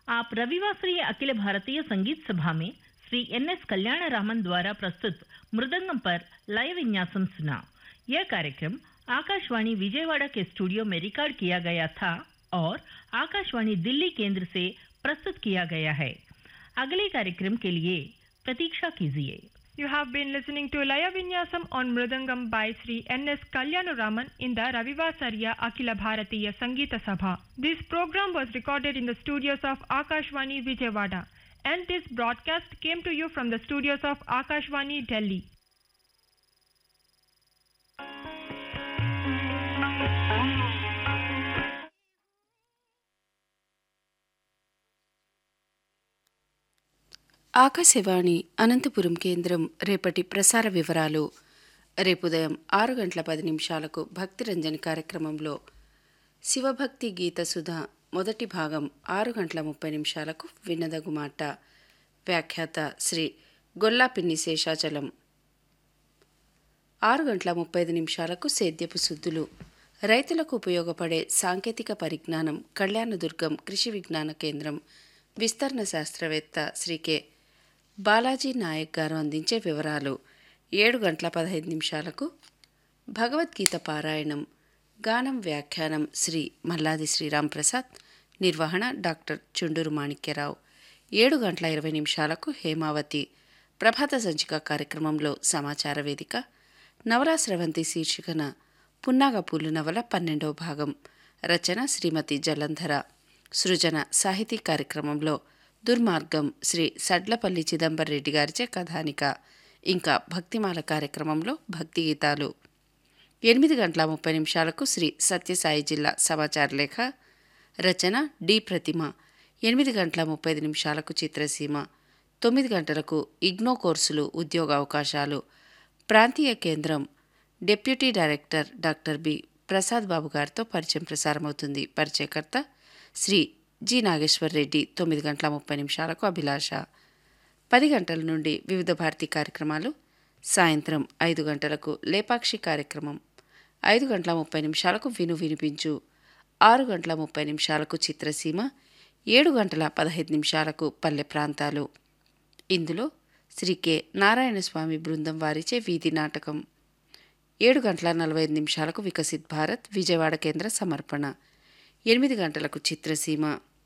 आप रविवासरीय अखिल भारतीय संगीत सभा में Shri N S Kalyanaraman द्वारा प्रस्तुत मृदंगम पर लय विन्यासम सुना यह कार्यक्रम आकाशवाणी विजयवाड़ा के स्टूडियो में रिकॉर्ड किया गया था और आकाशवाणी दिल्ली केंद्र से प्रस्तुत किया गया है अगले कार्यक्रम के लिए प्रतीक्षा कीजिए You have been listening to Laya Vinyasam on Mridangam by Sri N.S. Kalyanuraman in the Ravivasarya Akila Bharatiya Sangeeta Sabha. This program was recorded in the studios of Akashvani Vijayawada and this broadcast came to you from the studios of Akashvani Delhi. Akashvani Anantapuram కేంద్రం రేపటి ప్రసార వివరాలు రేపు ఉదయం ఆరు గంటల పది నిమిషాలకు భక్తి రంజని కార్యక్రమంలో శివభక్తి గీత సుధ మొదటి భాగం ఆరు గంటల ముప్పై నిమిషాలకు వినదగు మాట వ్యాఖ్యాత శ్రీ గొల్లాపిన్ని శేషాచలం ఆరు గంటల ముప్పై ఐదు నిమిషాలకు సేద్యపు శుద్ధులు రైతులకు ఉపయోగపడే సాంకేతిక పరిజ్ఞానం కళ్యాణదుర్గం కృషి విజ్ఞాన కేంద్రం విస్తరణ శాస్త్రవేత్త శ్రీ కె బాలాజీ నాయక్ గారు అందించే వివరాలు ఏడు గంటల పదహైదు నిమిషాలకు భగవద్గీత పారాయణం గానం వ్యాఖ్యానం శ్రీ మల్లాది శ్రీరామ్ ప్రసాద్ నిర్వహణ డాక్టర్ చుండూరు మాణిక్యరావు ఏడు గంటల ఇరవై నిమిషాలకు హేమావతి ప్రభాత సంచిక కార్యక్రమంలో సమాచార వేదిక నవలా స్రవంతి శీర్షికన పున్నాగ పూలు నవల పన్నెండవ భాగం రచన శ్రీమతి జలంధర సృజన సాహితీ కార్యక్రమంలో దుర్మార్గం శ్రీ సడ్లపల్లి చిదంబర్ రెడ్డి గారిచే కథానిక ఇంకా భక్తిమాల కార్యక్రమంలో భక్తి గీతాలు ఎనిమిది గంటల ముప్పై నిమిషాలకు శ్రీ సత్యసాయి జిల్లా సమాచార లేఖ రచన డి ప్రతిమ ఎనిమిది గంటల ముప్పై ఐదు నిమిషాలకు చిత్రసీమ తొమ్మిది గంటలకు ఇగ్నో కోర్సులు ఉద్యోగ అవకాశాలు ప్రాంతీయ కేంద్రం deputy director doctor B Prasad Babu గారితో పరిచయం ప్రసారమవుతుంది పరిచయకర్త శ్రీ జి నాగేశ్వర్ రెడ్డి తొమ్మిది గంటల ముప్పై నిమిషాలకు అభిలాష పది గంటల నుండి వివిధ భారతీ కార్యక్రమాలు సాయంత్రం ఐదు గంటలకు లేపాక్షి కార్యక్రమం ఐదు గంటల ముప్పై నిమిషాలకు విను వినిపించు ఆరు గంటల ముప్పై నిమిషాలకు చిత్రసీమ ఏడు గంటల పదహైదు నిమిషాలకు పల్లె ప్రాంతాలు ఇందులో శ్రీ కె నారాయణస్వామి బృందం వారిచే వీధి నాటకం ఏడు గంటల నలభై ఐదు నిమిషాలకు వికసిత్ భారత్ విజయవాడ కేంద్ర సమర్పణ ఎనిమిది గంటలకు చిత్రసీమ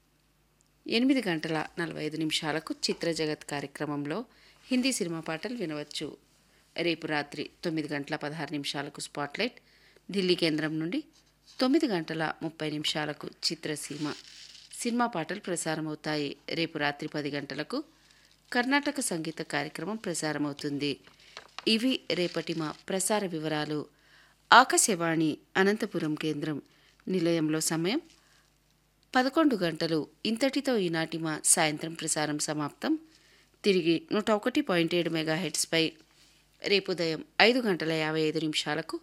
ఎనిమిది గంటల నలభై ఐదు నిమిషాలకు చిత్ర జగత్ కార్యక్రమంలో హిందీ సినిమా పాటలు వినవచ్చు రేపు రాత్రి తొమ్మిది గంటల పదహారు నిమిషాలకు స్పాట్లైట్ ఢిల్లీ కేంద్రం నుండి తొమ్మిది గంటల ముప్పై నిమిషాలకు చిత్రసీమ సినిమా పాటలు ప్రసారమవుతాయి రేపు రాత్రి పది గంటలకు కర్ణాటక సంగీత కార్యక్రమం ప్రసారమవుతుంది ఇవి రేపటి మా ప్రసార వివరాలు ఆకాశవాణి అనంతపురం కేంద్రం నిలయంలో సమయం పదకొండు గంటలు ఇంతటితో ఈనాటి మా సాయంత్రం ప్రసారం సమాప్తం తిరిగి నూట ఒకటి పాయింట్ ఏడు మెగాహెడ్స్పై రేపు ఉదయం ఐదు గంటల యాభై ఐదు నిమిషాలకు